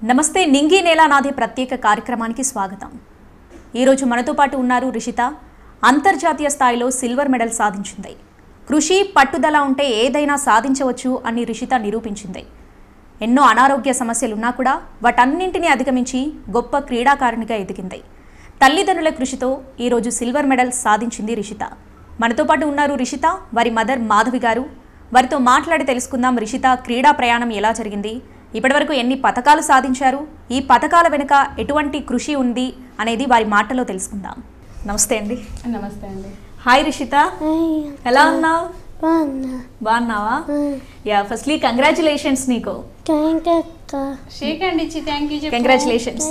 నమస్తే నింగి నేల నాది ప్రత్యేక కార్యక్రమానికి స్వాగతం ఈరోజు మనతో పాటు ఉన్నారు రిషిత అంతర్జాతీయ స్థాయిలో సిల్వర్ మెడల్ సాధించింది కృషి పట్టుదల ఉంటే ఏదైనా సాధించవచ్చు అని రిషిత నిరూపించింది ఎన్నో అనారోగ్య సమస్యలున్నా కూడా వాటన్నింటినీ అధిగమించి గొప్ప క్రీడాకారిణిగా ఎదిగింది తల్లిదండ్రుల కృషితో ఈరోజు సిల్వర్ మెడల్ సాధించింది రిషిత మనతో పాటు ఉన్నారు రిషిత వారి మదర్ మాధవి గారు వారితో మాట్లాడి తెలుసుకుందాం రిషిత క్రీడా ప్రయాణం ఎలా జరిగింది ఇప్పటివరకు ఎన్ని పథకాలు సాధించారు ఈ పథకాల వెనుక ఎటువంటి కృషి ఉంది అనేది వారి మాటలో తెలుసుకుందాం నమస్తే అండి నమస్తే అండి హాయ్ రిషిత ఎలా ఉన్నావు బాగున్నా బాగున్నావా యా ఫస్ట్లీ కంగ్రాచులేషన్స్ నీకు థ్యాంక్ అక్క షేక్ అండి ఇచ్చి థ్యాంక్ యూ కంగ్రాచులేషన్స్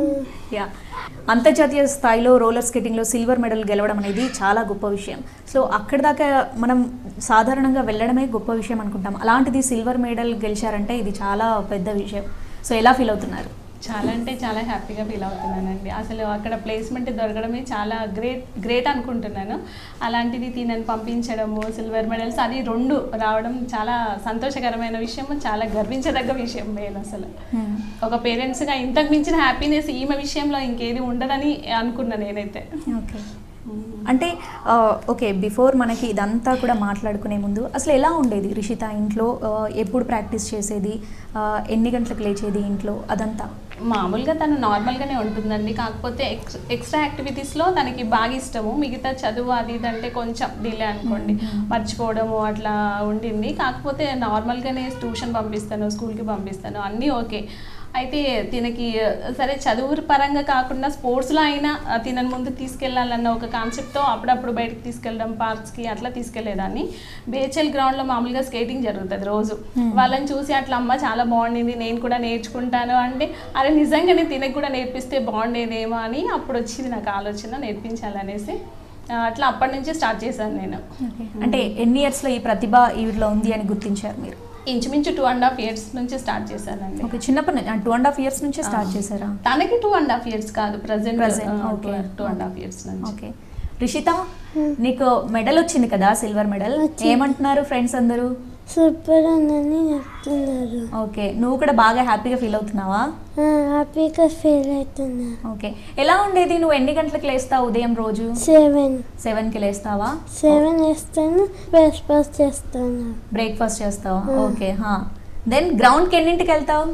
యా అంతర్జాతీయ స్థాయిలో రోలర్ స్కేటింగ్లో సిల్వర్ మెడల్ గెలవడం అనేది చాలా గొప్ప విషయం సో అక్కడి దాకా మనం సాధారణంగా వెళ్ళడమే గొప్ప విషయం అనుకుంటాం అలాంటిది సిల్వర్ మెడల్ గెలిచారంటే ఇది చాలా పెద్ద విషయం సో ఎలా ఫీల్ అవుతున్నారు చాలా అంటే చాలా హ్యాపీగా ఫీల్ అవుతున్నానండి అసలు అక్కడ ప్లేస్మెంట్ దొరకడమే చాలా గ్రేట్ గ్రేట్ అనుకుంటున్నాను అలాంటిది తినని పంపించడము సిల్వర్ మెడల్స్ అది రెండు రావడం చాలా సంతోషకరమైన విషయం చాలా గర్వించదగ్గ విషయం నేను అసలు ఒక పేరెంట్స్గా ఇంతకు మించిన హ్యాపీనెస్ ఈమె విషయంలో ఇంకేది ఉండదని అనుకున్నా నేనైతే ఓకే అంటే ఆ, ఓకే బిఫోర్ మనకి ఇదంతా కూడా మాట్లాడుకునే ముందు అసలు ఎలా ఉండేది రిషిత ఇంట్లో ఆ, ఎప్పుడు ప్రాక్టీస్ చేసేది ఆ, ఎన్ని గంటలకు లేచేది ఇంట్లో అదంతా మామూలుగా తను నార్మల్గానే ఉంటుందండి కాకపోతే ఎక్స్ ఎక్స్ట్రా యాక్టివిటీస్లో తనకి బాగా ఇష్టము మిగతా చదువు అది ఇది అంటే కొంచెం డిలే అనుకోండి మర్చిపోవడము అట్లా ఉండింది కాకపోతే నార్మల్గానే ట్యూషన్ పంపిస్తాను స్కూల్కి పంపిస్తాను అన్నీ ఓకే అయితే తినకి సరే చదువు పరంగా కాకుండా స్పోర్ట్స్లో అయినా ఆ, తినని ముందు తీసుకెళ్ళాలన్న ఒక కాన్సెప్ట్తో అప్పుడప్పుడు బయటకు తీసుకెళ్ళడం పార్క్స్కి అట్లా తీసుకెళ్లేదాన్ని బేచల్ గ్రౌండ్లో మామూలుగా స్కేటింగ్ జరుగుతుంది రోజు వాళ్ళని చూసి అట్లా అమ్మ చాలా బాగుండింది నేను కూడా నేర్చుకుంటాను అంటే అరే నిజంగానే తినకి కూడా నేర్పిస్తే బాగుండేదేమో అని అప్పుడు వచ్చింది నాకు ఆలోచన నేర్పించాలనేసి ఆ, అట్లా అప్పటి నుంచి స్టార్ట్ చేశాను నేను అంటే ఎన్ని ఇయర్స్లో ఈ ప్రతిభ వీటిలో ఉంది అని గుర్తించారు మీరు ఇంచుమించు టూ అండ్ హాఫ్ ఇయర్స్ నుంచి స్టార్ట్ చేశానండి ఓకే చిన్నప్పటి నుంచి టూ అండ్ హాఫ్ ఇయర్స్ నుంచే స్టార్ట్ చేశారా తనకి టూ అండ్ హాఫ్ ఇయర్స్ కాదు present Present, okay. Two and half years నుంచి ఓకే రిషిత నీకు మెడల్ వచ్చింది కదా సిల్వర్ మెడల్ ఏమంటున్నారు ఫ్రెండ్స్ అందరూ సూపర్ ఉందని చెప్తున్నారు ఓకే నువ్వు కూడా బాగా హ్యాపీగా ఫీల్ అవుతున్నావా ఆ, హ్యాపీగా ఫీల్ అవుతున్నా ఓకే ఎలా ఉండేది నువ్వు ఎన్ని గంటలకు లేస్తావు ఉదయం రోజు సెవెన్ సెవెన్కి లేస్తావా సెవెన్ వేస్తాను బ్రేక్ఫాస్ట్ చేస్తాను బ్రేక్ఫాస్ట్ చేస్తావా ఓకే హా దెన్ గ్రౌండ్కి ఎన్నింటికి వెళ్తావు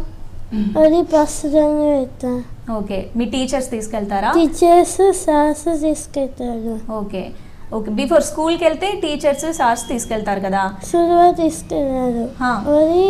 అది బస్సులోనే వెళ్తా ఓకే మీ టీచర్స్ తీసుకెళ్తారా టీచర్స్ సార్స్ తీసుకెళ్తారు ఓకే ఓకే బిఫోర్ స్కూల్కి వెళ్తే టీచర్స్ సార్స్ తీసుకెళ్తారు కదా సులువ తీసుకెళ్ళారు హా. అది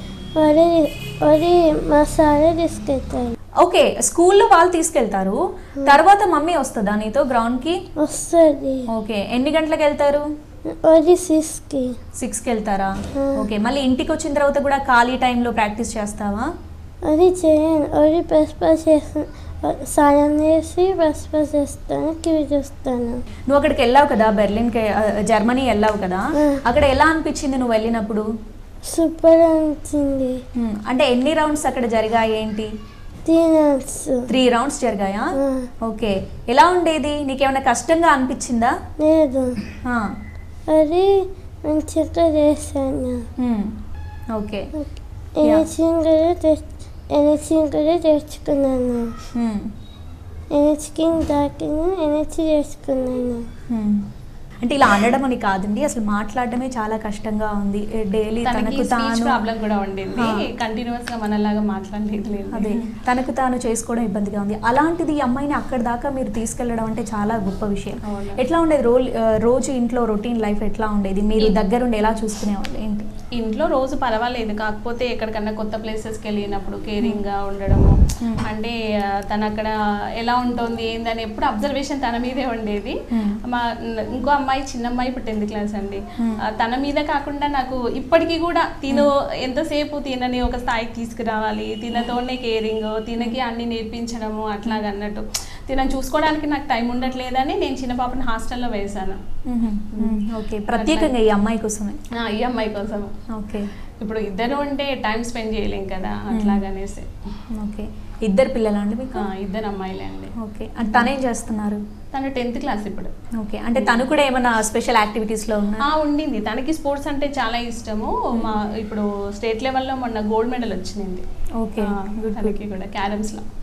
వరి వరి మా సారే తీసుకెళ్తారు ఓకే స్కూల్లో వాళ్ళు తీసుకెళ్తారు తర్వాత మమ్మీ వస్తుందా నీతో గ్రౌండ్కి వస్తుంది ఓకే ఎన్ని గంటలకు వెళ్తారు వరి సిక్స్కి సిక్స్కి వెళ్తారా ఆ. ఓకే మళ్ళీ ఇంటికి వచ్చిన తర్వాత కూడా ఖాళీ టైంలో ప్రాక్టీస్ చేస్తావా అది చేయను అది బ్రేక్ఫాస్ట్ చేస్తాను సాయం చేసి బ్రేక్ఫాస్ట్ చేస్తాను టీవీ చూస్తాను నువ్వు అక్కడికి వెళ్ళావు కదా బెర్లిన్కి ఆ, జర్మనీ వెళ్ళావు కదా ఆ. అక్కడ ఎలా అనిపించింది నువ్వు వెళ్ళినప్పుడు సూపర్ అనిపించింది హ్మ్, అంటే ఎన్ని రౌండ్స్ అక్కడ జరిగాయి ఏంటి తినచ్చు త్రీ రౌండ్స్ జరిగాయా ఓకే ఎలా ఉండేది నీకేమైనా కష్టంగా అనిపించిందా లేదు ఆ, అది మంచిగా చేశాను హ్మ్, ఓకే ఎనర్జీ కూడా తెచ్ ఎనర్జీ కూడా తెచ్చుకున్నాను హ్మ్, ఎనర్జీకి దాకిన ఎనర్జీ చేసుకున్నాను హ్మ్. అంటే ఇలా అనడం అని కాదండి అసలు మాట్లాడడమే చాలా కష్టంగా ఉంది డైలీ తనకి తనకు స్పీచ్ తాను ప్రాబ్లం కూడా ఉండింది ఆ. కంటిన్యూస్ గా మనలాగా మాట్లాడలేదు లేదు అదే తనకు తాను చేసుకోవడం ఇబ్బందిగా ఉంది అలాంటిది ఈ అమ్మాయిని అక్కడి దాకా మీరు తీసుకెళ్లడం అంటే చాలా గొప్ప విషయం అవును. ఎట్లా ఉండేది రోల్ ఆ, రోజు ఇంట్లో రొటీన్ లైఫ్ ఎట్లా ఉండేది మీరు దగ్గరుండి ఎలా చూసుకునేవాళ్ళు ఏంటి ఇంట్లో రోజు పర్వాలేదు కాకపోతే ఎక్కడికన్నా కొత్త ప్లేసెస్కి వెళ్ళినప్పుడు కేరింగ్గా ఉండడము Hmm. అంటే ఆ, తను అక్కడ ఎలా ఉంటుంది ఏందని ఎప్పుడు అబ్జర్వేషన్ తన మీదే ఉండేది Hmm. మా ఇంకో అమ్మాయి చిన్న అమ్మాయి ఇప్పుడు టెన్త్ క్లాస్ అండి Hmm. ఆ, తన మీద కాకుండా నాకు ఇప్పటికీ కూడా తిను ఎంతసేపు తినని ఒక స్థాయికి తీసుకురావాలి తినతోనే కేరింగ్ తినకి అన్ని నేర్పించడము అట్లాగన్నట్టు తినని చూసుకోవడానికి నాకు టైం ఉండట్లేదని నేను చిన్న పాపని హాస్టల్లో వేశాను ఓకే ప్రత్యేకంగా ఈ అమ్మాయి కోసమే ఆ, ఈ అమ్మాయి కోసం ఓకే ఇప్పుడు ఇద్దరు ఉంటే టైం స్పెండ్ చేయలేం కదా అట్లాగనేసి ఓకే ఇద్దరు పిల్లలా అండి మీకు ఆ, ఇద్దరు అమ్మాయిలే అండి ఓకే అంటే తనేం చేస్తున్నారు తను టెన్త్ క్లాస్ ఇప్పుడు ఓకే అంటే తను కూడా ఏమైనా స్పెషల్ యాక్టివిటీస్లో ఉన్నా ఆ ఉండింది తనకి స్పోర్ట్స్ అంటే చాలా ఇష్టము మా ఇప్పుడు స్టేట్ లెవెల్లో మొన్న గోల్డ్ మెడల్ వచ్చింది ఓకే ఆ, గుడ్ తనకి కూడా క్యారమ్స్ లో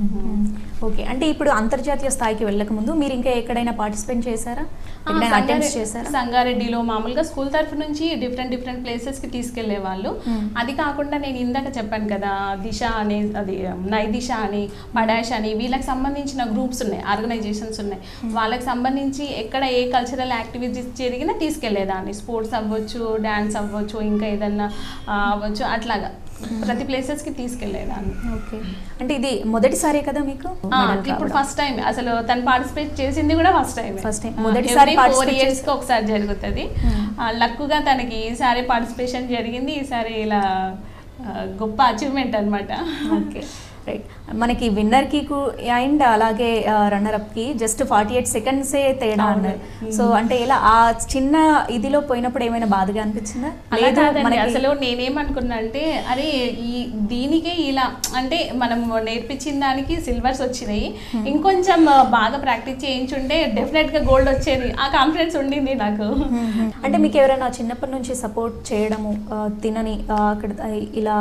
ఓకే అంటే ఇప్పుడు అంతర్జాతీయ స్థాయికి వెళ్ళక ముందు మీరు ఇంకా ఎక్కడైనా పార్టిసిపేట్ చేశారా ఆ, ఎక్కడైనా అటెంప్ట్స్ సంగారె- చేశారా సంగారెడ్డిలో మామూలుగా స్కూల్ తరఫు నుంచి డిఫరెంట్ డిఫరెంట్ ప్లేసెస్ కి తీసుకెళ్లే వాళ్ళు Hmm. అది కాకుండా నేను ఇందాక చెప్పాను కదా దిశ అని అది నై దిశ అని పడాష్ అని వీళ్ళకి సంబంధించిన గ్రూప్స్ ఉన్నాయి ఆర్గనైజేషన్స్ ఉన్నాయి వాళ్ళకి సంబంధించి ఎక్కడ ఏ కల్చరల్ యాక్టివిటీస్ జరిగినా తీసుకెళ్లేదాన్ని స్పోర్ట్స్ అవ్వచ్చు డాన్స్ అవ్వచ్చు ఇంకా ఏదన్నా ఆ, అవ్వచ్చు అట్లాగా ప్రతి ప్లేసెస్ కి తీసుకెళ్లేదాన్ని ఓకే అంటే ఇది మొదటిసారే కదా మీకు ఆ, medal ఇప్పుడు రావడం? ఫస్ట్ టైం అసలు తను పార్టిసిపేట్ చేసింది కూడా ఫస్ట్ టైం First time. మొదటిసారి ఫోర్ participate ఇయర్స్ చేసి- కి ఒకసారి జరుగుతుంది Hmm. లక్కుగా తనకి ఈసారి పార్టిసిపేషన్ జరిగింది ఈసారి ఇలా ఆ, గొప్ప అచీవ్మెంట్ అన్నమాట ఓకే రైట్ మనకి విన్నర్కి అండ్ అలాగే రన్నర్అప్కి జస్ట్ ఫార్టీ ఎయిట్ సెకండ్సే తేడా అవును. అన్నారు సో అంటే ఇలా ఆ చిన్న ఇదిలో పోయినప్పుడు ఏమైనా బాధగా అనిపించిందా అలా లేదు కాదండి మనకి అసలు నేనేమనుకున్నా అంటే అరే ఈ దీనికే ఇలా అంటే మనం నేర్పించిన దానికి సిల్వర్స్ వచ్చినాయి ఇంకొంచెం ఆ, బాగా ప్రాక్టీస్ చేయించుంటే డెఫినెట్ గా గోల్డ్ వచ్చేది ఆ కాన్ఫిడెన్స్ ఉండింది నాకు అంటే మీకు ఎవరైనా చిన్నప్పటి నుంచి సపోర్ట్ చేయడము ఆ, తినని ఆ, అక్కడ ఆ, ఇలా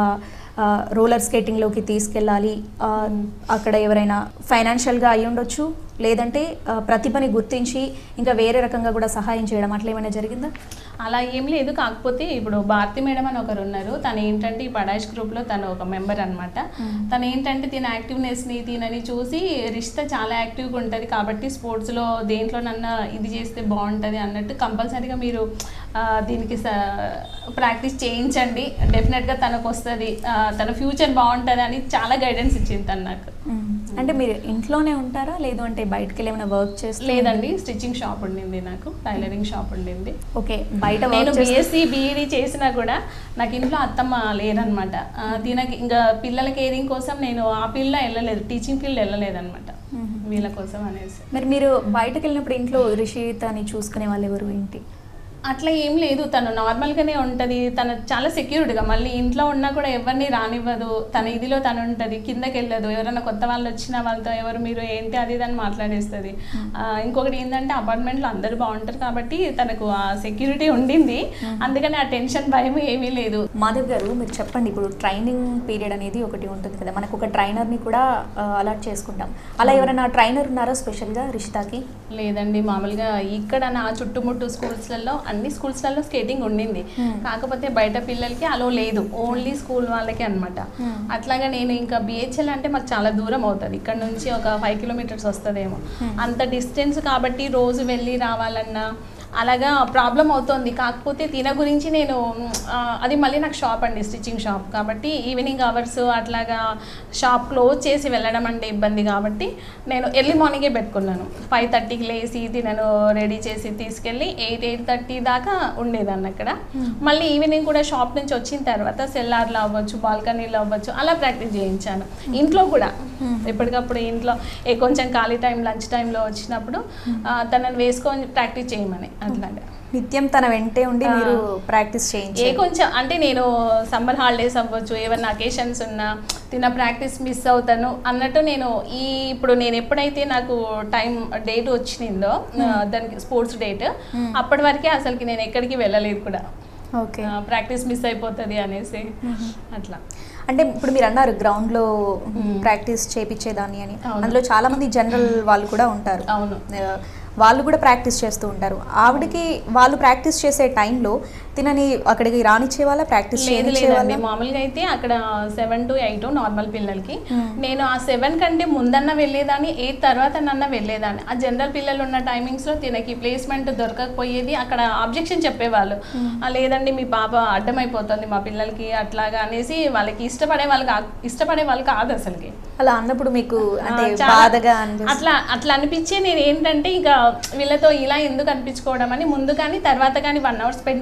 రోలర్ స్కేటింగ్లోకి తీసుకెళ్ళాలి ఆ, అక్కడ ఎవరైనా ఫైనాన్షియల్గా అయి ఉండొచ్చు లేదంటే ఆ, ప్రతిభని గుర్తించి ఇంకా వేరే రకంగా కూడా సహాయం చేయడం అట్లా ఏమైనా జరిగిందా అలా ఏం లేదు కాకపోతే ఇప్పుడు భారతి మేడం అని ఒకరు ఉన్నారు తను ఏంటంటే ఈ పడాష్ గ్రూప్లో తను ఒక మెంబర్ అనమాట తను ఏంటంటే తిన యాక్టివ్నెస్ని తినని చూసి రిష్త చాలా యాక్టివ్గా ఉంటుంది కాబట్టి స్పోర్ట్స్లో దేంట్లోనన్నా ఇది చేస్తే బాగుంటుంది అన్నట్టు కంపల్సరీగా మీరు ఆ, దీనికి ప్రాక్టీస్ చేయించండి డెఫినెట్గా తనకు వస్తుంది తన ఫ్యూచర్ బాగుంటుంది అని చాలా గైడెన్స్ ఇచ్చింది తను నాకు అంటే మీరు ఇంట్లోనే ఉంటారా లేదు అంటే బయటకు వెళ్ళి ఏమైనా వర్క్ చేస్తే లేదండి స్టిచ్చింగ్ షాప్ ఉండింది నాకు టైలరింగ్ షాప్ ఉండింది ఓకే బయట నేను వర్క్ చేస్తే బీఎస్సీ బీఈడి చేసినా కూడా నాకు ఇంట్లో అత్తమ్మ లేరనమాట తినకి ఇంకా పిల్లల కేరింగ్ కోసం నేను ఆ ఫీల్డ్లో వెళ్ళలేదు టీచింగ్ ఫీల్డ్ వెళ్ళలేదు అనమాట వీళ్ళ కోసం అనేసి మరి మీరు బయటకు వెళ్ళినప్పుడు ఇంట్లో రిషితని చూసుకునే వాళ్ళు ఎవరు ఏంటి అట్లా ఏం లేదు తను నార్మల్గానే ఉంటుంది తను చాలా సెక్యూర్డ్గా మళ్ళీ ఇంట్లో ఉన్నా కూడా ఎవరిని రానివ్వదు తన ఇదిలో తను ఉంటుంది కిందకి వెళ్ళదు ఎవరైనా కొత్త వాళ్ళు వచ్చిన వాళ్ళతో ఎవరు మీరు ఏంటి అది ఇది అని మాట్లాడేస్తుంది ఆ, ఇంకొకటి ఏంటంటే అపార్ట్మెంట్లో అందరూ బాగుంటారు కాబట్టి తనకు ఆ సెక్యూరిటీ ఉండింది అందుకని ఆ టెన్షన్ భయం ఏమీ లేదు మాధవ్ గారు మీరు చెప్పండి ఇప్పుడు ట్రైనింగ్ పీరియడ్ అనేది ఒకటి ఉంటుంది కదా మనకు ఒక ట్రైనర్ని కూడా అలాట్ చేసుకుంటాం అలా ఎవరైనా ట్రైనర్ ఉన్నారా స్పెషల్గా రిషితాకి లేదండి మామూలుగా ఇక్కడ నా చుట్టుముట్టు స్కూల్స్లలో అన్ని స్కూల్స్లలో స్కేటింగ్ ఉండింది Hmm. కాకపోతే బయట పిల్లలకి అలో లేదు ఓన్లీ స్కూల్ వాళ్ళకి అనమాట Hmm. అట్లాగా నేను ఇంకా బిహెచ్ఎల్ అంటే మాకు చాలా దూరం అవుతుంది ఇక్కడ నుంచి ఒక ఫైవ్ కిలోమీటర్స్ వస్తుందేమో Hmm. అంత డిస్టెన్స్ కాబట్టి రోజు వెళ్ళి రావాలన్నా అలాగా ప్రాబ్లం అవుతుంది కాకపోతే తిన గురించి నేను మ్, ఆ, అది మళ్ళీ నాకు షాప్ అండి స్టిచ్చింగ్ షాప్ కాబట్టి ఈవినింగ్ అవర్స్ అట్లాగా షాప్ క్లోజ్ చేసి వెళ్ళడం అంటే ఇబ్బంది కాబట్టి నేను ఎర్లీ మార్నింగే పెట్టుకున్నాను ఫైవ్ థర్టీకి లేచి తినను రెడీ చేసి తీసుకెళ్ళి ఎయిట్ ఎయిట్ థర్టీ దాకా ఉండేదాన్ని అక్కడ మళ్ళీ ఈవినింగ్ కూడా షాప్ నుంచి వచ్చిన తర్వాత సెల్లార్లో అవ్వచ్చు బాల్కనీలో అవ్వచ్చు అలా ప్రాక్టీస్ చేయించాను ఇంట్లో కూడా ఎప్పటికప్పుడు ఇంట్లో ఏ కొంచెం ఖాళీ టైం లంచ్ టైంలో వచ్చినప్పుడు ఆ, తనని వేసుకొని ప్రాక్టీస్ చేయమని అట్లాగా నిత్యం తన వెంటే ఉండి ఆ. మీరు ప్రాక్టీస్ ఏ చేయించారు కొంచెం అంటే నేను సమ్మర్ హాలిడేస్ అవ్వచ్చు ఏమైనా అకేషన్స్ ఉన్నా తిన ప్రాక్టీస్ మిస్ అవుతాను అన్నట్టు నేను ఈ ఇప్పుడు నేను ఎప్పుడైతే నాకు టైం డేట్ వచ్చిందో ఆ, దానికి స్పోర్ట్స్ డేట్ Hmm. అప్పటి వరకే అసలుకి నేను ఎక్కడికి వెళ్ళలేదు కూడా ఓకే ప్రాక్టీస్ మిస్ అయిపోతుంది అనేసి అట్లా అంటే ఇప్పుడు మీరు అన్నారు గ్రౌండ్ లో మ్మ్. ప్రాక్టీస్ చేపించేదాన్ని అని అవును. అందులో చాలా మంది జనరల్ వాళ్ళు కూడా ఉంటారు అవును ఆ, వాళ్ళు కూడా ప్రాక్టీస్ చేస్తూ ఉంటారు ఆవిడకి వాళ్ళు ప్రాక్టీస్ చేసే టైంలో తినని అక్కడికి రానిచ్చే వాళ్ళ ప్రాక్టీస్ లేదు చేయనిచ్చే లేదండి వాళ్ళ మామూలుగా అయితే అక్కడ సెవెన్ టు ఎయిట్ నార్మల్ పిల్లలకి Hmm. నేను ఆ సెవెన్ కంటే ముందన్న వెళ్ళేదాన్ని ఎయిట్ తర్వాత నన్న వెళ్ళేదాన్ని ఆ జనరల్ పిల్లలు ఉన్న టైమింగ్స్ లో తినకి ప్లేస్మెంట్ దొరకకపోయేది అక్కడ ఆబ్జెక్షన్ చెప్పేవాళ్ళు "ఆ, లేదండి మీ పాప అడ్డమైపోతుంది మా పిల్లలకి అట్లాగా అనేసి వాళ్ళకి ఇష్టపడే వాళ్ళు కాదు ఇష్టపడే వాళ్ళు కాదు అసలుకి అలా అన్నప్పుడు మీకు అంటే ఆ, చాలా- బాధగా అనిపిస్తుంది అట్లా అట్లా అనిపించే నేను ఏంటంటే ఇక వీళ్ళతో ఇలా ఎందుకు అనిపించుకోవడం అని ముందు కానీ తర్వాత కానీ వన్ అవర్ స్పెండ్ చేసి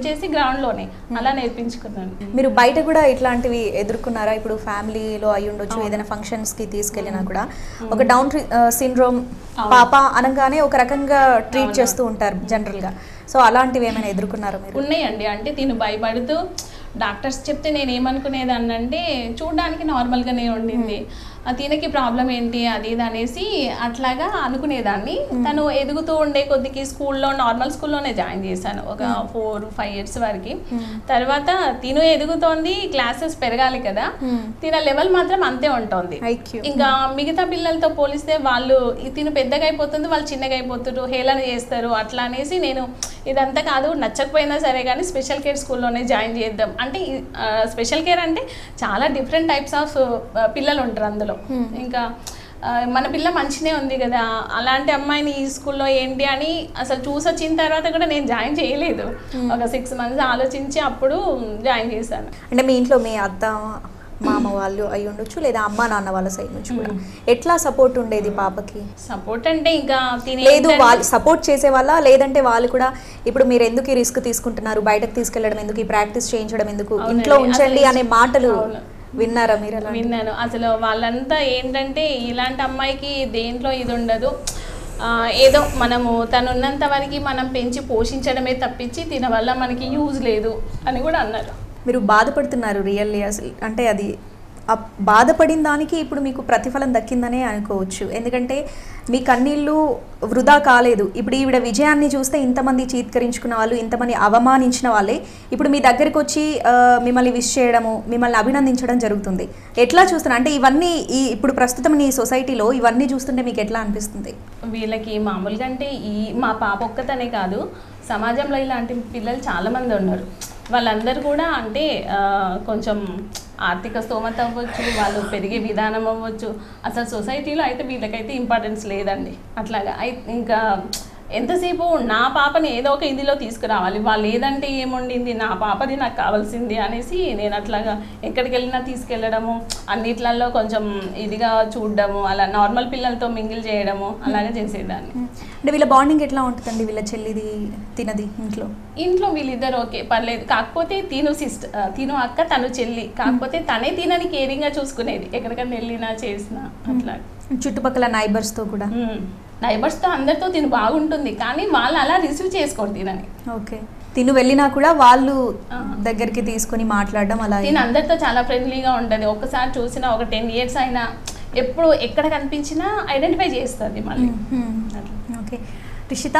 గ్రౌండ్ లోనే అలా నేర్పించుకున్నాను మీరు బయట కూడా ఇట్లాంటివి ఎదుర్కొన్నారా ఇప్పుడు ఫ్యామిలీలో అయి ఉండొచ్చు ఏదైనా ఫంక్షన్స్ కి తీసుకెళ్ళినా కూడా ఒక డౌన్ సిండ్రోమ్ పాప అనగానే ఒక రకంగా ట్రీట్ చేస్తూ ఉంటారు జనరల్ గా సో అలాంటివి ఏమైనా ఎదుర్కొన్నారా మీరు ఉన్నాయండి అంటే తిను భయపడుతూ డాక్టర్స్ చెప్తే నేను ఏమనుకునేదాన్ని అంటే చూడడానికి నార్మల్గానే ఉండింది ఆ తినకి ప్రాబ్లం ఏంటి అది ఇది అనేసి అట్లాగా అనుకునేదాన్ని తను ఎదుగుతూ ఉండే కొద్దికి స్కూల్లో నార్మల్ స్కూల్లోనే జాయిన్ చేశాను ఒక ఫోర్ ఫైవ్ ఇయర్స్ వరకు తర్వాత తిను ఎదుగుతోంది క్లాసెస్ పెరగాలి కదా తిన లెవెల్ మాత్రం అంతే ఉంటుంది ఐక్యూ ఇంకా మిగతా పిల్లలతో పోలిస్తే వాళ్ళు ఈ తిను పెద్దగా అయిపోతుంది వాళ్ళు చిన్నగా అయిపోతారు హేళన చేస్తారు అట్లా అనేసి నేను ఇదంతా కాదు నచ్చకపోయినా సరే కానీ స్పెషల్ కేర్ స్కూల్లోనే జాయిన్ చేద్దాం అంటే స్పెషల్ కేర్ అంటే చాలా డిఫరెంట్ టైప్స్ ఆఫ్ పిల్లలు ఉంటారు అందులో ఇంకా ఆ, మన పిల్ల మంచినే ఉంది కదా అలాంటి అమ్మాయిని ఈ స్కూల్లో ఏంటి అని అసలు చూసి వచ్చిన తర్వాత కూడా నేను జాయిన్ చేయలేదు ఒక సిక్స్ మంత్స్ ఆలోచించి అప్పుడు జాయిన్ చేశాను అంటే మీ ఇంట్లో మీ అత్త మామ వాళ్ళు అయి ఉండొచ్చు లేదా అమ్మ నాన్న వాళ్ళ సైడ్ నుంచి కూడా ఎట్లా సపోర్ట్ ఉండేది పాపకి సపోర్ట్ అంటే ఇంకా తినే లేదు వాళ్ళు సపోర్ట్ చేసే వాళ్ళ లేదంటే వాళ్ళు కూడా ఇప్పుడు మీరు ఎందుకు ఈ రిస్క్ తీసుకుంటున్నారు బయటకు తీసుకెళ్ళడం ఎందుకు ఈ ప్రాక్టీస్ చేయించడం ఎందుకు అవునండి. ఇంట్లో ఉంచండి అసలు అనే మాటలు అవును. విన్నారా మీరు అలా విన్నాను అసలు వాళ్ళంతా ఏంటంటే ఇలాంటి అమ్మాయికి దేంట్లో ఇది ఉండదు ఆ, ఏదో మనము తను ఉన్నంత వరకు మనం పెంచి పోషించడమే తప్పించి తిన వల్ల మనకి యూజ్ లేదు అని కూడా అన్నారు మీరు బాధపడుతున్నారు రియల్లీ అసలు అంటే అది ఆ బాధపడిన దానికి ఇప్పుడు మీకు ప్రతిఫలం దక్కిందనే అనుకోవచ్చు ఎందుకంటే మీ కన్నీళ్ళు వృధా కాలేదు ఇప్పుడు ఈవిడ విజయాన్ని చూస్తే ఇంతమంది చీత్కరించుకున్న వాళ్ళు ఇంతమంది అవమానించిన వాళ్ళే ఇప్పుడు మీ దగ్గరికి వచ్చి ఆ, మిమ్మల్ని విష్ చేయడము మిమ్మల్ని అభినందించడం జరుగుతుంది ఎట్లా చూస్తున్నా అంటే ఇవన్నీ ఈ ఇప్పుడు ప్రస్తుతం ఈ సొసైటీలో ఇవన్నీ చూస్తుంటే మీకు ఎట్లా అనిపిస్తుంది వీళ్ళకి మామూలుగా అంటే ఈ మా పాప ఒక్కతనే కాదు సమాజంలో ఇలాంటి పిల్లలు చాలామంది ఉన్నారు వాళ్ళందరూ కూడా అంటే ఆ, కొంచెం ఆర్థిక స్తోమత అవ్వచ్చు వాళ్ళు పెరిగే విధానం అవ్వచ్చు అసలు సొసైటీలో అయితే వీళ్ళకైతే ఇంపార్టెన్స్ లేదండి అట్లాగా అయి ఇంకా ఎంతసేపు నా పాపని ఏదో ఒక ఇదిలో తీసుకురావాలి వాళ్ళు ఏదంటే ఏముండింది నా పాపది నాకు కావాల్సింది అనేసి నేను అట్లాగా ఎక్కడికి వెళ్ళినా తీసుకెళ్ళడము అన్నిట్లలో కొంచెం ఇదిగా చూడడము అలా నార్మల్ పిల్లలతో మింగిల్ చేయడము అలాగే చేసేదాన్ని అంటే వీళ్ళ బాండింగ్ ఎట్లా ఉంటుందండి వీళ్ళ చెల్లిది తినది ఇంట్లో ఇంట్లో వీళ్ళిద్దరు ఓకే పర్లేదు కాకపోతే తిను సిస్టర్ తిను అక్క తను చెల్లి కాకపోతే తనే తినని కేరింగ్గా చూసుకునేది ఎక్కడికైనా వెళ్ళినా చేసినా అట్లా చుట్టుపక్కల నైబర్స్తో కూడా నైబర్స్తో అందరితో తిను బాగుంటుంది కానీ వాళ్ళు అలా రిసీవ్ చేసుకోరు తినని ఓకే తిను వెళ్ళినా కూడా వాళ్ళు దగ్గరికి తీసుకొని మాట్లాడడం అలా తిను అందరితో చాలా ఫ్రెండ్లీగా ఉంటుంది ఒక్కసారి చూసినా ఒక టెన్ ఇయర్స్ అయినా ఎప్పుడు ఎక్కడ కనిపించినా ఐడెంటిఫై చేస్తుంది మళ్ళీ అట్లా. ఓకే రిషిత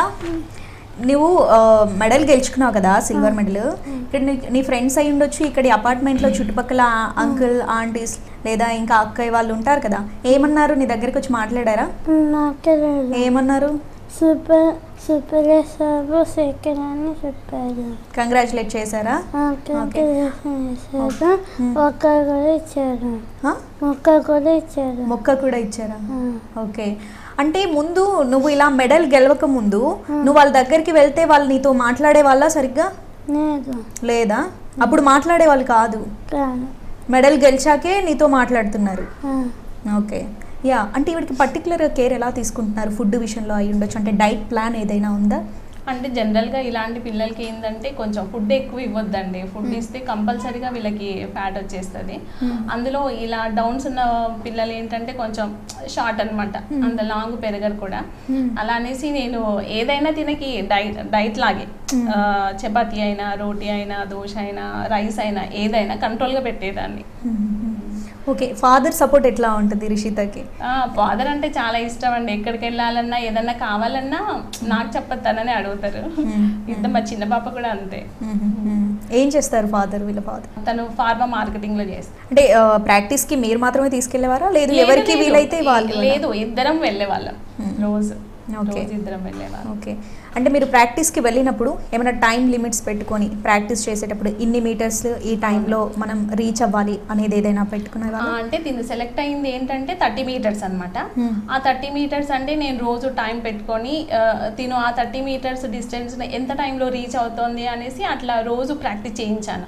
నువ్వు మెడల్ గెలుచుకున్నావు కదా సిల్వర్ మెడల్ ఇక్కడ నీ- నీ ఫ్రెండ్స్ అయి ఉండొచ్చు ఇక్కడ అపార్ట్మెంట్లో చుట్టుపక్కల అంకుల్ ఆంటీస్ లేదా ఇంకా అక్కయ్య వాళ్ళు ఉంటారు కదా ఏమన్నారు నీ దగ్గరికి వచ్చి మాట్లాడారా నాకే లేదు ఏమన్నారు సూపర్ సూపర్ వేసారు సెకండ్ అని చెప్పారు కంగ్రాచులేట్ చేశారా కంగ్రాచులేషన్ చేశారు ఒక్క కూడా ఇచ్చారు హా? ఒక్క కూడా ఇచ్చారు మొక్క కూడా ఇచ్చారా ఆ. ఓకే అంటే ముందు నువ్వు ఇలా మెడల్ గెలవక ముందు నువ్వు వాళ్ళ దగ్గరికి వెళ్తే వాళ్ళు నీతో మాట్లాడే వాళ్ళ సరిగ్గా లేదు లేదా అప్పుడు మాట్లాడే వాళ్ళు కాదు కాదు మెడల్ గెలిచాకే నీతో మాట్లాడుతున్నారు ఆ. ఓకే యా అంటే వీడికి పర్టికులర్ కేర్ ఎలా తీసుకుంటున్నారు ఫుడ్ విషయంలో అయి ఉండొచ్చు అంటే డైట్ ప్లాన్ ఏదైనా ఉందా అంటే జనరల్గా ఇలాంటి పిల్లలకి ఏంటంటే కొంచెం ఫుడ్ ఎక్కువ ఇవ్వద్దండి ఫుడ్ ఇస్తే కంపల్సరీగా వీళ్ళకి ఫ్యాట్ వచ్చేస్తుంది అందులో ఇలా డౌన్స్ ఉన్న పిల్లలు ఏంటంటే కొంచెం షార్ట్ అన్నమాట అంత లాంగ్ పెరగరు కూడా అలా అనేసి నేను ఏదైనా తినకి డైట్ డైట్ లాగే ఆ, చపాతీ అయినా రోటీ అయినా దోశ అయినా రైస్ అయినా ఏదైనా కంట్రోల్గా పెట్టేదాన్ని ఓకే ఫాదర్ సపోర్ట్ ఎట్లా ఉంటుంది రిషితకి ఫాదర్ అంటే చాలా ఇష్టం అండి ఎక్కడికి వెళ్ళాలన్నా ఏదన్నా కావాలన్నా నాకు చెప్పొద్దానని అడుగుతారు ఇంత మా చిన్న పాప కూడా అంతే ఏం చేస్తారు ఫాదర్ వీళ్ళ ఫాదర్ తను ఫార్మా మార్కెటింగ్ లో చేస్తారు అంటే ప్రాక్టీస్ కి మీరు మాత్రమే తీసుకెళ్లేవారా లేదు ఎవరికి లేదు, వీలైతే వాళ్ళు లేదు ఇద్దరం వెళ్ళే వాళ్ళం రోజు ఓకే. రోజు ఇద్దరం వెళ్ళేవాళ్ళం ఓకే అంటే మీరు ప్రాక్టీస్కి వెళ్ళినప్పుడు ఏమైనా టైం లిమిట్స్ పెట్టుకొని ప్రాక్టీస్ చేసేటప్పుడు ఇన్ని మీటర్స్ ఈ టైంలో మనం రీచ్ అవ్వాలి అనేది ఏదైనా పెట్టుకునే ఆ, అంటే తిను సెలెక్ట్ అయింది ఏంటంటే థర్టీ మీటర్స్ అనమాట Hmm. ఆ థర్టీ మీటర్స్ అంటే నేను రోజు టైం పెట్టుకొని ఆ, తిను ఆ థర్టీ మీటర్స్ డిస్టెన్స్ ఎంత టైంలో రీచ్ అవుతోంది అనేసి అట్లా రోజు ప్రాక్టీస్ చేయించాను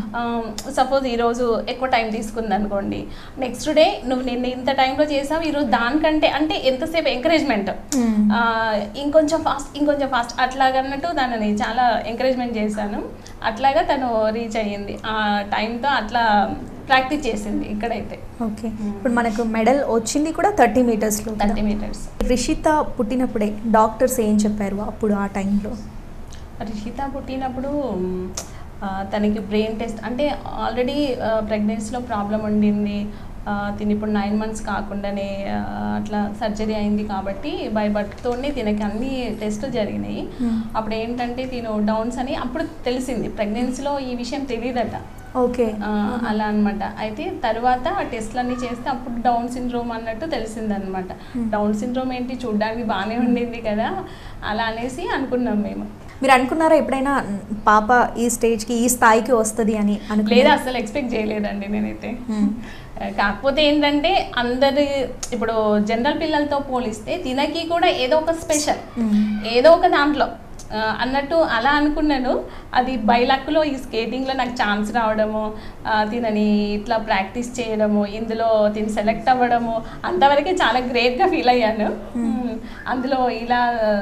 సపోజ్ ఈరోజు ఎక్కువ టైం తీసుకుంది అనుకోండి నెక్స్ట్ డే నువ్వు నిన్న ఇంత టైంలో చేసావు ఈరోజు దానికంటే అంటే ఎంతసేపు ఎంకరేజ్మెంట్ ఇంకొంచెం ఫాస్ట్ ఇంకొంచెం ఫాస్ట్ అట్లాగన్నట్టు తనని చాలా ఎంకరేజ్మెంట్ చేశాను అట్లాగా తను రీచ్ అయ్యింది ఆ టైంతో అట్లా ప్రాక్టీస్ చేసింది ఇక్కడైతే ఓకే ఇప్పుడు మనకు మెడల్ వచ్చింది కూడా థర్టీ మీటర్స్లో థర్టీ మీటర్స్ రిషిత పుట్టినప్పుడే డాక్టర్స్ ఏం చెప్పారు అప్పుడు ఆ టైంలో రిషిత పుట్టినప్పుడు మ్, ఆ, తనకి బ్రెయిన్ టెస్ట్ అంటే ఆల్రెడీ ప్రెగ్నెన్సీలో ప్రాబ్లం ఉండింది ఆ, తిని ఇప్పుడు నైన్ మంత్స్ కాకుండానే ఆ, అట్లా సర్జరీ అయింది కాబట్టి బై బర్త్తోనే తినకి అన్ని టెస్టులు జరిగినాయి Hmm. అప్పుడు ఏంటంటే తిను డౌన్స్ అని అప్పుడు తెలిసింది ప్రెగ్నెన్సీలో ఈ విషయం తెలియదట ఓకే ఆ, అలా అన్నమాట అయితే తర్వాత ఆ టెస్ట్లన్నీ చేస్తే అప్పుడు డౌన్ సిండ్రోమ్ అన్నట్టు తెలిసిందనమాట డౌన్ సిండ్రోమ్ ఏంటి చూడడానికి బాగానే ఉండింది కదా అలా అనేసి అనుకున్నాం మేము మీరు అనుకున్నారా ఎప్పుడైనా "మ్, పాప ఈ స్టేజ్కి ఈ స్థాయికి వస్తుంది అని లేదా అనుకున్నారా అసలు ఎక్స్పెక్ట్ చేయలేదండి నేనైతే Hmm. ఆ, కాకపోతే ఏంటంటే అందరి ఇప్పుడు జనరల్ పిల్లలతో పోలిస్తే తినకి కూడా ఏదో ఒక స్పెషల్ Hmm. ఏదో ఒక దాంట్లో ఆ, అన్నట్టు అలా అనుకున్నాను అది బై లక్లో ఈ స్కేటింగ్లో నాకు ఛాన్స్ రావడము ఆ, తినని ఇట్లా ప్రాక్టీస్ చేయడము ఇందులో తిని సెలెక్ట్ అవ్వడము అంతవరకే చాలా గ్రేట్గా ఫీల్ అయ్యాను మ్, అందులో ఇలా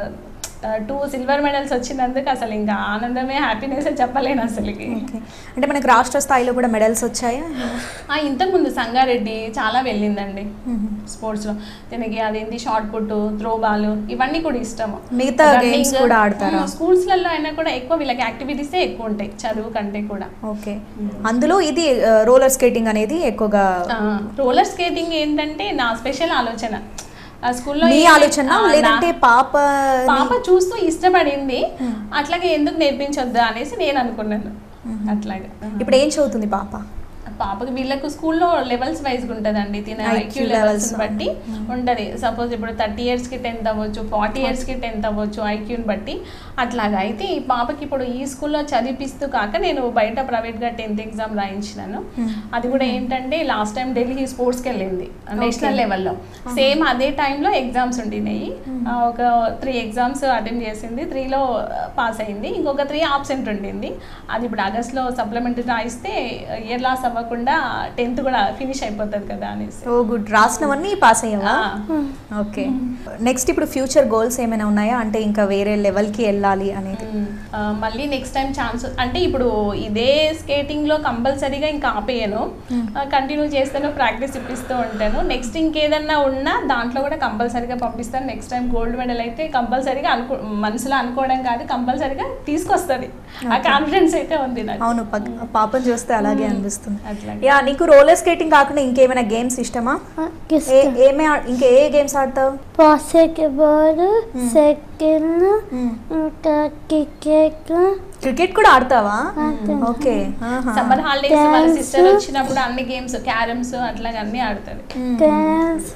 టూ సిల్వర్ మెడల్స్ వచ్చినందుకు అసలు ఇంకా ఆనందమే హ్యాపీనెస్ చెప్పలేను అసలుకి ఓకే అంటే మనకు రాష్ట్ర స్థాయిలో కూడా మెడల్స్ వచ్చాయా ఆ, ఇంతకుముందు సంగారెడ్డి చాలా వెళ్ళిందండి మ్మ్. స్పోర్ట్స్లో దీనికి అదేంటి షార్ట్ పుట్ త్రో బాల్ ఇవన్నీ కూడా ఇష్టము మిగతా games కూడా ఆడతారా? స్కూల్స్లలో అయినా కూడా ఎక్కువ వీళ్ళకి యాక్టివిటీసే ఎక్కువ ఉంటాయి చదువు కంటే కూడా ఓకే అందులో ఇది రోలర్ స్కేటింగ్ అనేది ఎక్కువగా రోలర్ స్కేటింగ్ ఏంటంటే నా స్పెషల్ ఆలోచన ఆ స్కూల్లో మీ ఏంటి- ఆలోచన ఆ, నా- లేదంటే పాప పాప చూస్తూ ఇష్టపడింది అట్లాగే ఎందుకు నేర్పించొద్దు అనేసి నేను అనుకున్నాను అట్లాగే ఇప్పుడు ఏం చదువుతుంది పాప పాపకి వీళ్ళకు స్కూల్లో లెవెల్స్ వైజ్ ఉంటుందండి తిన IQ ఐక్యూ levels. లెవెల్స్ బట్టి ఉంటుంది సపోజ్ ఇప్పుడు థర్టీ ఇయర్స్కి టెన్త్ అవ్వచ్చు ఫార్టీ ఇయర్స్కి టెన్త్ అవ్వచ్చు ఐక్యూని బట్టి అట్లాగా అయితే ఈ పాపకి ఇప్పుడు ఈ స్కూల్లో చదివిపిస్తూ కాక నేను బయట ప్రైవేట్గా టెన్త్ ఎగ్జామ్ రాయించినాను అది కూడా ఏంటంటే లాస్ట్ టైం ఢిల్లీ స్పోర్ట్స్కి వెళ్ళింది నేషనల్ లెవెల్లో సేమ్ అదే టైంలో ఎగ్జామ్స్ ఉండినాయి ఆ, ఒక త్రీ ఎగ్జామ్స్ అటెండ్ చేసింది త్రీలో పాస్ అయింది ఇంకొక త్రీ ఆబ్సెంట్ ఉండింది అది ఇప్పుడు ఆగస్ట్లో సప్లిమెంటరీ రాయిస్తే ఇయర్ లాస్ అవ్వకుండా టెన్త్ కూడా ఫినిష్ అయిపోతుంది కదా అనేసి ఓ గుడ్ రాసినవన్నీ పాస్ అయ్యావా ఆ. ఓకే నెక్స్ట్ ఇప్పుడు ఫ్యూచర్ గోల్స్ ఏమైనా ఉన్నాయా అంటే ఇంకా వేరే లెవెల్కి వెళ్ళాలి అనేది మ్మ్. ఆ, మళ్ళీ నెక్స్ట్ టైం ఛాన్స్ అంటే ఇప్పుడు ఇదే స్కేటింగ్ లో కంపల్సరీగా ఇంకా ఆపేయను కంటిన్యూ చేస్తాను ప్రాక్టీస్ ఇప్పిస్తూ ఉంటాను నెక్స్ట్ ఇంకేదన్నా ఉన్నా దాంట్లో కూడా కంపల్సరీగా పంపిస్తాను నెక్స్ట్ టైం గోల్డ్ మెడల్ అయితే కంపల్సరీగా అనుకో మనసులో అనుకోవడం కాదు కంపల్సరీగా తీసుకొస్తుంది ఆ కాన్ఫిడెన్స్ అయితే ఉంది నాకు అవును పక్- పాపను చూస్తే అలాగే అనిపిస్తుంది అట్లా యా నీకు రోలర్ స్కేటింగ్ కాకుండా ఇంకేమైనా గేమ్స్ ఇష్టమా ఏ ఇష్టం ఏమే ఆ- ఇంకా ఏ గేమ్స్ ఆడతావు బాస్కెట్బాల్ సైకిల్ ఇంకా క్రికెట్ క్రికెట్ కూడా ఆడతావా ఆడతాను. ఓకే ఆహా. సమ్మర్ హాలిడేస్ వాళ్ళ Dance. సిస్టర్ వచ్చినప్పుడు అన్ని గేమ్స్ క్యారమ్స్ అట్లాగా అన్ని ఆడుతుంది మ్మ్. డాన్స్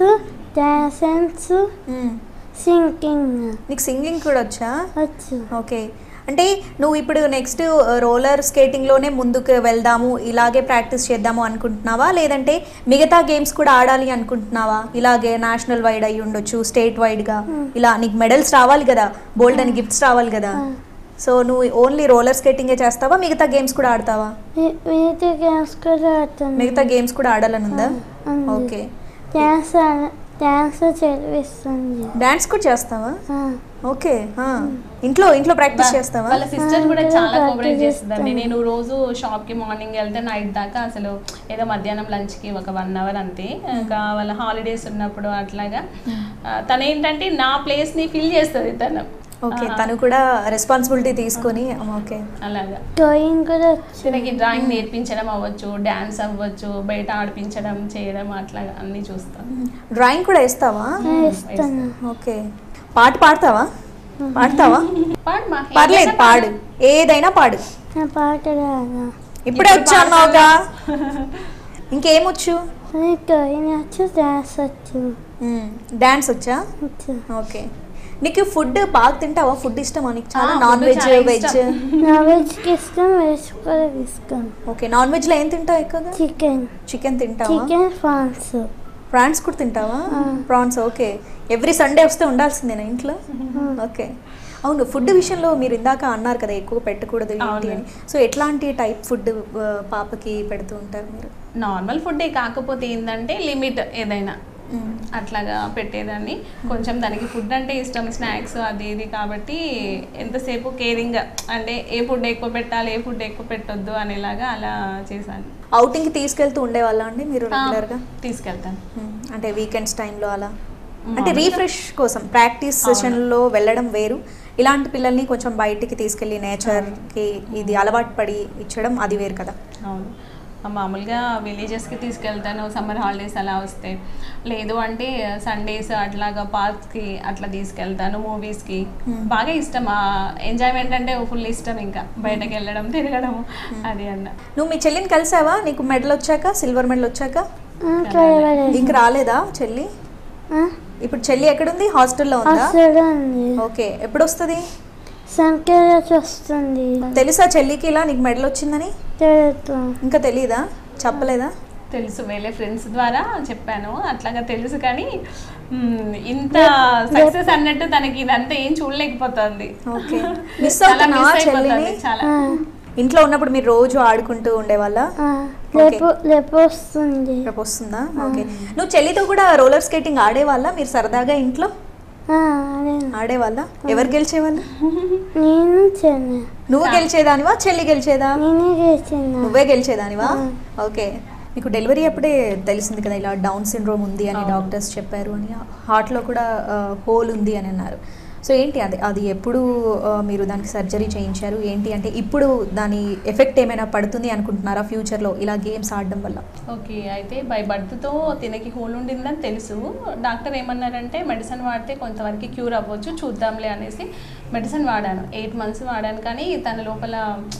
డాన్స్ మ్మ్. సింగింగ్ నీకు సింగింగ్ కూడా వచ్చా వచ్చు ఓకే అంటే నువ్వు ఇప్పుడు నెక్స్ట్ రోలర్ స్కేటింగ్లోనే ముందుకు వెళ్దాము ఇలాగే ప్రాక్టీస్ చేద్దాము అనుకుంటున్నావా లేదంటే మిగతా గేమ్స్ కూడా ఆడాలి అనుకుంటున్నావా ఇలాగే నేషనల్ వైడ్ అయి ఉండొచ్చు స్టేట్ వైడ్గా ఇలా నీకు మెడల్స్ రావాలి కదా బోల్డ్ అని గిఫ్ట్స్ రావాలి కదా సో నువ్వు ఓన్లీ రోలర్ స్కేటింగే చేస్తావా మిగతా గేమ్స్ కూడా ఆడతావా మిగతా గేమ్స్ కూడా ఆడుతాను మిగతా గేమ్స్ కూడా ఆడాలని ఉందా ఉంది. ఓకే డాన్స్ ఆ- డాన్స్ చదివిస్తుంది డాన్స్ కూడా చేస్తావా ఆ, ఓకే ఆ. ఇంట్లో ఇంట్లో ప్రాక్టీస్ చేస్తావా వాళ్ళ సిస్టర్ కూడా ఆ, చాలా ఇంకా కోఆపరేట్ practice చేస్తుందండి చేస్తాను. నేను రోజు షాప్ కి మార్నింగ్ వెళ్తే నైట్ దాకా అసలు ఏదో మధ్యాహ్నం లంచ్ కి ఒక వన్ అవర్ అంతే ఇంకా వాళ్ళ హాలిడేస్ ఉన్నప్పుడు అట్లాగా ఆ, తను ఏంటంటే నా ప్లేస్ ని ఫిల్ చేస్తుంది తను ఓకే ఆ, తను కూడా రెస్పాన్సిబిలిటీ తీసుకొని ఓకే అలాగా డ్రాయింగ్ కూడా వచ్చు తనకి డ్రాయింగ్ నేర్పించడం అవ్వచ్చు డాన్స్ అవ్వచ్చు బయట ఆడిపించడం చేయడం అట్లా అన్ని చూస్తాను డ్రాయింగ్ కూడా వేస్తావా ఆ, ఇస్తాను ఓకే పాట పాడతావా పాడతావా పాడు మా పర్లేదు ఏదైనా పాడు ఏదైనా పాడు నా పాట రాదా ఇప్పుడే ఇప్పుడు వచ్చా అన్నావుగా ఇంకేమొచ్చు అది డ్రాయింగ్ వచ్చు డాన్స్ వచ్చు డాన్స్ వచ్చా వచ్చు ఓకే నీకు ఫుడ్ బాగా తింటావా ఫుడ్ ఇష్టమా నీకు చాలా ఆ, నాన్ food వెజ్ చాలా వెజ్ ఇష్టం. నా వెజ్కి ఇష్టం వెజ్ కూడా ఇష్టం ఓకే నాన్ వెజ్లో ఏం తింటావు ఎక్కువగా చికెన్ చికెన్ తింటావా చికెన్ ఫ్రాన్స్ ప్రాన్స్ కూడా తింటావా ప్రాన్స్ ఓకే ఎవ్రీ సండే వస్తే ఉండాల్సిందేనా ఇంట్లో ఓకే అవును ఫుడ్ విషయంలో మీరు ఇందాక అన్నారు కదా ఎక్కువ పెట్టకూడదు ఏంటి అవును. అని సో ఎట్లాంటి టైప్ ఫుడ్ పాపకి పెడుతూ ఉంటారు మీరు నార్మల్ ఫుడ్ కాకపోతే ఏంటంటే లిమిట్ ఏదైనా అట్లాగా పెట్టేదాన్ని కొంచెం దానికి ఫుడ్ అంటే ఇష్టం స్నాక్స్ అది ఇది కాబట్టి ఎంతసేపు కేరింగ్ అంటే ఏ ఫుడ్ ఎక్కువ పెట్టాలి ఏ ఫుడ్ ఎక్కువ పెట్టొద్దు అనేలాగా అలా చేశాను అవుటింగ్కి తీసుకెళ్తూ ఉండేవాళ్ళ అండి మీరు ఆ, రెగ్యులర్గా తీసుకెళ్తాను అంటే వీకెండ్స్ టైంలో అలా అంటే రీఫ్రెష్ కోసం ప్రాక్టీస్ సెషన్లో వెళ్ళడం వేరు ఇలాంటి పిల్లల్ని కొంచెం బయటికి తీసుకెళ్ళి నేచర్కి ఇది అలవాటు పడి ఇచ్చడం అది వేరు కదా అవును ఆ మామూలుగా విలేజెస్కి తీసుకెళ్తాను సమ్మర్ హాలిడేస్ అలా వస్తే లేదు అంటే సండేస్ అట్లాగా పార్క్స్కి అట్లా తీసుకెళ్తాను మూవీస్కి బాగా ఇష్టం ఆ ఎంజాయ్మెంట్ అంటే ఫుల్ ఇష్టం ఇంకా బయటకు వెళ్ళడం తిరగడం అది అన్న నువ్వు మీ చెల్లిని కలిసావా నీకు మెడల్ వచ్చాక సిల్వర్ మెడల్ వచ్చాక చూడలేదు ఇంక రాలేదా చెల్లి ఇప్పుడు చెల్లి ఎక్కడుంది హాస్టల్లో ఉందా అసలు ఉంది ఓకే ఎప్పుడు వస్తుంది సంఖ్య వస్తుంది తెలుసా చెల్లికి ఇలా నీకు మెడల్ వచ్చిందని తెలుసు ఇంకా తెలియదా చెప్పలేదా తెలుసు వేరే ఫ్రెండ్స్ ద్వారా చెప్పాను అట్లాగా తెలుసు కానీ మ్, ఇంత సక్సెస్ అన్నట్టు తనకి ఇదంతా ఏం చూడలేకపోతుంది ఓకే మిస్ చాలా అవుతున్నా మిస్ అయిపోతుంది చెల్లిని చాలా ఆ, ఇంట్లో ఉన్నప్పుడు మీరు రోజు ఆడుకుంటూ ఉండేవాళ్ళ ఆ, రేపు రేపు వస్తుంది రేపు వస్తుందా ఓకే నువ్వు చెల్లితో కూడా రోలర్ స్కేటింగ్ ఆడేవాళ్ళ మీరు సరదాగా ఇంట్లో ఆ, అదే ఆడేవాళ్ళ ఎవరు గెలిచేవాళ్ళు నేను చిన్న నువ్వు గెలిచేదానివా చెల్లి గెలిచేదా నేనే చేసిన నువ్వే గెలిచేదానివా ఓకే మీకు డెలివరీ అప్పుడే తెలిసింది కదా ఇలా డౌన్ సిండ్రోమ్ ఉంది అని డాక్టర్స్ చెప్పారు అని హార్ట్లో కూడా హోల్ ఉంది అని అన్నారు సో ఏంటి అది అది ఎప్పుడు ఆ, మీరు దానికి సర్జరీ చేయించారు ఏంటి అంటే ఇప్పుడు దాని ఎఫెక్ట్ ఏమైనా పడుతుంది అనుకుంటున్నారా ఫ్యూచర్లో ఇలా గేమ్స్ ఆడడం వల్ల ఓకే అయితే బై బర్త్తో తినకి హోల్ ఉండిందని తెలుసు డాక్టర్ ఏమన్నారంటే మెడిసిన్ వాడితే కొంతవరకు క్యూర్ అవ్వచ్చు చూద్దాంలే అనేసి మెడిసిన్ వాడాను ఎయిట్ మంత్స్ వాడాను కానీ తన లోపల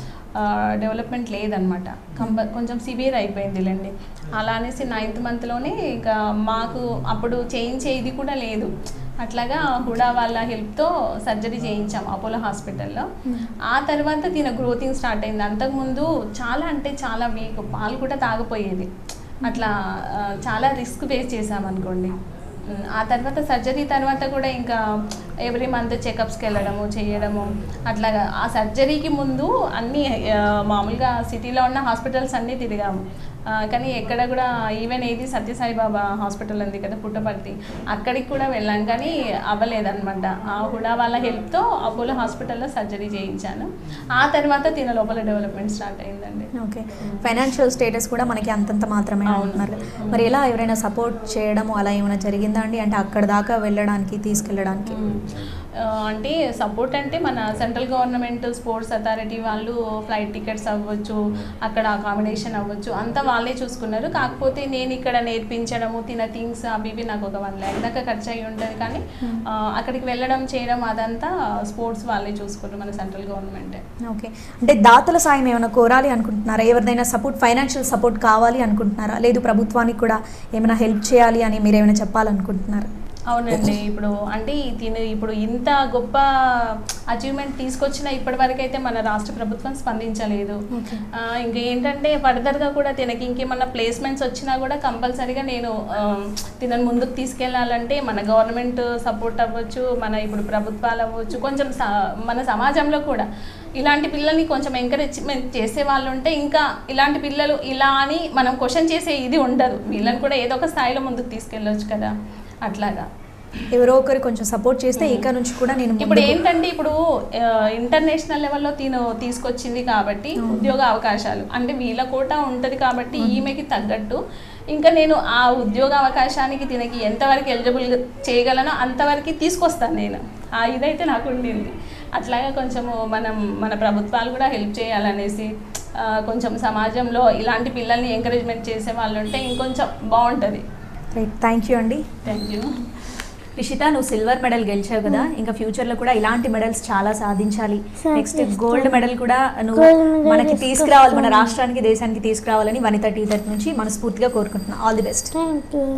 డెవలప్మెంట్ లేదనమాట కంప కొంచెం సివియర్ అయిపోయిందిలేండి అలా అనేసి నైన్త్ మంత్లోనే ఇక మాకు అప్పుడు చేయించే ఇది కూడా లేదు అట్లాగా హుడా వాళ్ళ హెల్ప్తో సర్జరీ చేయించాం అపోలో హాస్పిటల్లో ఆ తర్వాత తిన గ్రోతింగ్ స్టార్ట్ అయింది అంతకుముందు చాలా అంటే చాలా వీక్ పాలు కూడా తాగపోయేది అట్లా ఆ, చాలా రిస్క్ ఫేస్ చేసామనుకోండి ఉమ్, ఆ తర్వాత సర్జరీ తర్వాత కూడా ఇంకా ఎవ్రీ మంత్ చెకప్స్కి వెళ్ళడము చేయడము అట్లాగా ఆ సర్జరీకి ముందు అన్నీ ఆ, మామూలుగా సిటీలో ఉన్న హాస్పిటల్స్ అన్నీ తిరిగాము ఆ, కానీ ఎక్కడ కూడా ఈవెన్ ఏది సత్యసాయి బాబా హాస్పిటల్ ఉంది కదా పుట్టపర్తి అక్కడికి కూడా వెళ్ళాం కానీ అవ్వలేదన్నమాట ఆ హుడా వాళ్ళ హెల్ప్తో అపోలో హాస్పిటల్లో సర్జరీ చేయించాను ఆ తర్వాత తిన లోపల డెవలప్మెంట్ స్టార్ట్ అయిందండి ఓకే ఫైనాన్షియల్ స్టేటస్ కూడా మనకి అంతంత మాత్రమే అంటున్నారు కదా. మరి ఎలా ఎవరైనా సపోర్ట్ చేయడము అలా ఏమైనా జరిగిందా అండి అంటే అక్కడ దాకా వెళ్ళడానికి తీసుకెళ్ళడానికి ఆ, అంటే సపోర్ట్ అంటే మన సెంట్రల్ గవర్నమెంట్ స్పోర్ట్స్ అథారిటీ వాళ్ళు ఫ్లైట్ టికెట్స్ అవ్వచ్చు అక్కడ అకామిడేషన్ అవ్వచ్చు అంతా వాళ్ళే చూసుకున్నారు కాకపోతే నేను ఇక్కడ నేర్పించడము తిన థింగ్స్ అవి ఇవి నాకు ఒక వన్ ల్యాక్ దాకా ఖర్చు అయ్యి ఉంటుంది కానీ ఆ, అక్కడికి వెళ్ళడం చేయడం అదంతా స్పోర్ట్స్ వాళ్ళే చూసుకున్నారు మన సెంట్రల్ గవర్నమెంటే ఓకే అంటే దాతల సాయం ఏమైనా కోరాలి అనుకుంటున్నారా ఎవరిదైనా సపోర్ట్ ఫైనాన్షియల్ సపోర్ట్ కావాలి అనుకుంటున్నారా లేదు ప్రభుత్వానికి కూడా ఏమైనా హెల్ప్ చేయాలి అని మీరు ఏమైనా చెప్పాలనుకుంటున్నారా అవునండి ఇప్పుడు అంటే తిను ఇప్పుడు ఇంత గొప్ప అచీవ్మెంట్ తీసుకొచ్చిన ఇప్పటి వరకు అయితే మన రాష్ట్ర ప్రభుత్వం స్పందించలేదు Okay. ఆ, ఇంకా ఏంటంటే ఫర్దర్గా కూడా తినకి ఇంకేమన్నా ప్లేస్మెంట్స్ వచ్చినా కూడా కంపల్సరీగా నేను ఆ, తినని ముందుకు తీసుకెళ్లాలంటే మన గవర్నమెంట్ సపోర్ట్ అవ్వచ్చు మన ఇప్పుడు ప్రభుత్వాలు అవ్వచ్చు కొంచెం స- మన సమాజంలో కూడా ఇలాంటి పిల్లల్ని కొంచెం ఎంకరేజ్మెంట్ చేసే వాళ్ళు ఉంటే ఇంకా ఇలాంటి పిల్లలు ఇలా అని మనం క్వశ్చన్ చేసే ఇది ఉండదు వీళ్ళని కూడా ఏదో ఒక స్థాయిలో ముందుకు తీసుకెళ్ళొచ్చు కదా అట్లాగా ఎవరో ఒకరు కొంచెం సపోర్ట్ చేస్తే ఇక నుంచి కూడా నేను ఇప్పుడు ముందుకు- ఏంటంటే ఇప్పుడు ఇంటర్నేషనల్ లెవెల్లో తిను తీసుకొచ్చింది కాబట్టి ఉద్యోగ అవకాశాలు అంటే వీళ్ళ కోట ఉంటుంది కాబట్టి ఈమెకి తగ్గట్టు ఇంకా నేను ఆ ఉద్యోగ అవకాశానికి తినకి ఎంతవరకు ఎలిజిబుల్ చేయగలనో అంతవరకు తీసుకొస్తాను నేను ఆ ఇదైతే నాకు ఉండింది అట్లాగా కొంచెము మనం మన ప్రభుత్వాలు కూడా హెల్ప్ చేయాలనేసి ఆ, కొంచెం సమాజంలో ఇలాంటి పిల్లల్ని ఎంకరేజ్మెంట్ చేసే వాళ్ళు ఉంటే ఇంకొంచెం బాగుంటుంది రైట్ థ్యాంక్ యూ అండి థ్యాంక్ యూ రిషిత నువ్వు సిల్వర్ మెడల్ గెలిచావు కదా ఇంకా ఫ్యూచర్ లో కూడా ఇలాంటి మెడల్స్ చాలా సాధించాలి నెక్స్ట్ గోల్డ్ మెడల్ కూడా నువ్వు Gold medal మనకి తీసుకొస్తాను. తీసుకురావాలి మన రాష్ట్రానికి దేశానికి తీసుకురావాలని వనిత టీ తరఫు నుంచి మనస్ఫూర్తిగా కోరుకుంటున్నా all the best thank you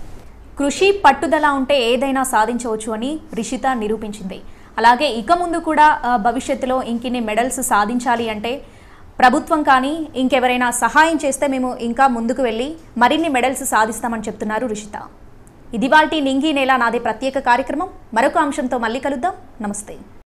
కృషి పట్టుదల ఉంటే ఏదైనా సాధించవచ్చు అని రిషిత నిరూపించింది అలాగే ఇక ముందు కూడా ఆ, భవిష్యత్తులో ఇంకిన్ని మెడల్స్ సాధించాలి అంటే ప్రభుత్వం కానీ ఇంకెవరైనా సహాయం చేస్తే మేము ఇంకా ముందుకు వెళ్ళి మరిన్ని మెడల్స్ సాధిస్తామని చెప్తున్నారు రిషిత ఇది వాల్టి నింగి నేల నాదే ప్రత్యేక కార్యక్రమం మరొక అంశంతో మళ్ళీ కలుద్దాం నమస్తే